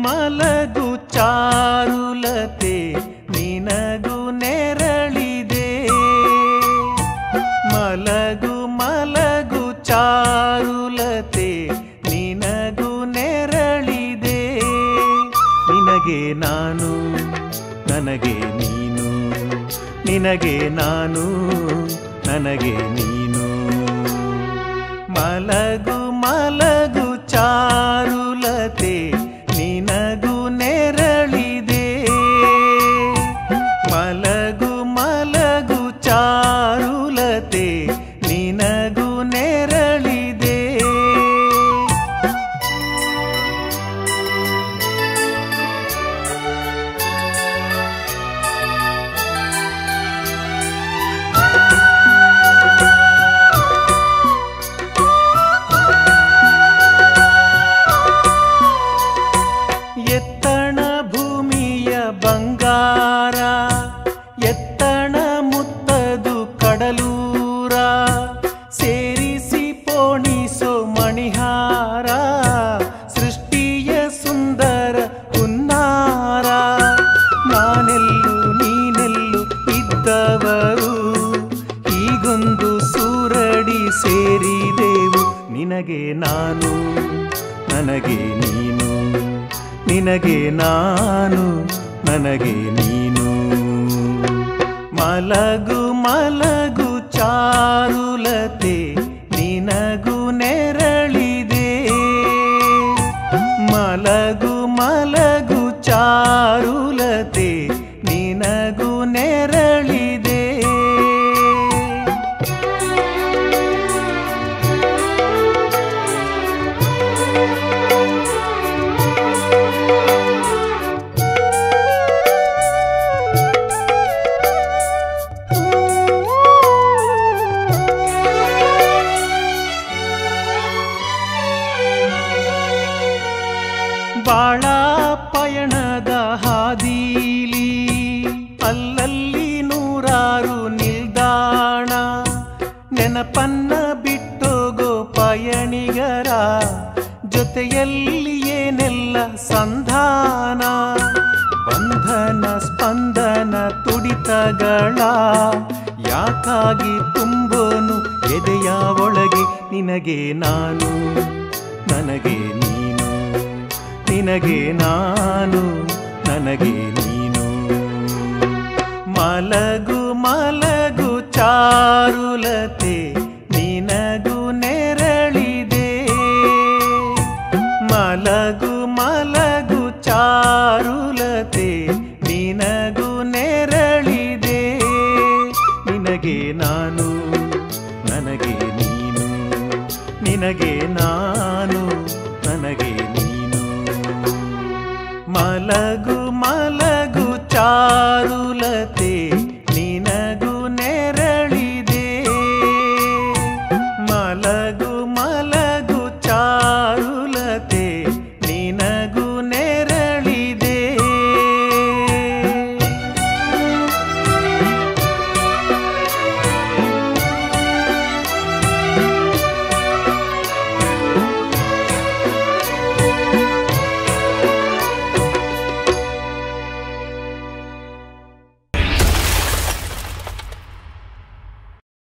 ಮಲಗು ಚಾರುಲತೆ ನಿನಗು ನೆರಳಿದೆ ಮಲಗು ಮಲಗು ಚಾರುಲತೆ ನಿನಗು ನೆರಳಿದೆ ನಿನಗೆ ನಾನು ನನಗೆ ನೀನು ನಿನಗೆ ನಾನು ನನಗೆ ನೀನು ಮಲಗು ಮಲಗು ಚಾರುಲತೆ ನಿನಗು ನೆರಳಿದೆ ಮಲಗು ಮಲಗು ಚಾರುಲತೆ ನಿನಗು ನೆರಳಿದೆ ಎತ್ತಣ ಭೂಮಿಯ ಬಂಗಾರ ಎತ್ತಣ ಮುತ್ತದು ಕಡಲೂರ ಸೇರಿಸಿ ಪೋಣಿಸೋ ಮಣಿಹಾರ ಸೃಷ್ಟಿಯ ಸುಂದರ ಹುನ್ನಾರ ನಾನೆಲ್ಲು ನೀನೆಲ್ಲು ಇದ್ದವರು ಈಗೊಂದು ಸೂರಡಿ ಸೇರಿದೆವು ನಿನಗೆ ನಾನು ನನಗೆ ನೀನು ನಿನಗೆ ನಾನು ನನಗೆ ನೀನು ಮಲಗು ಮಲಗು ಚಾರುಲತೆ ನಿನಗು ನೆರಳಿದೆ ಮಲಗು ಮಲಗು ಚಾರುಲತೆ ನಿನಗು ನೆರಳಿದೆ ಬಾಳ ಪಯಣದ ಹಾದೀಲಿ ಅಲ್ಲಲ್ಲಿ ನೂರಾರು ನಿಲ್ದಾಣ ನೆನಪನ್ನ ಬಿಟ್ಟೋಗೋ ಪಯಣಿಗರ ಜೊತೆಯಲ್ಲಿ ಏನೆಲ್ಲ ಸಂಧಾನ ಬಂಧನ ಸ್ಪಂದನ ತುಡಿತಗಳ ಯಾಕಾಗಿ ತುಂಬೋನು ಎದೆಯ ಒಳಗೆ ನಿನಗೆ ನಾನು ನನಗೆ ನೀನು ನಿನಗೆ ನಾನು ನನಗೆ ನೀನು ಮಲಗು ಮಲಗು ಚಾರುಲತೆ ನಿನಗು ನೆರಳಿದೆ ಮಲಗು ಮಲ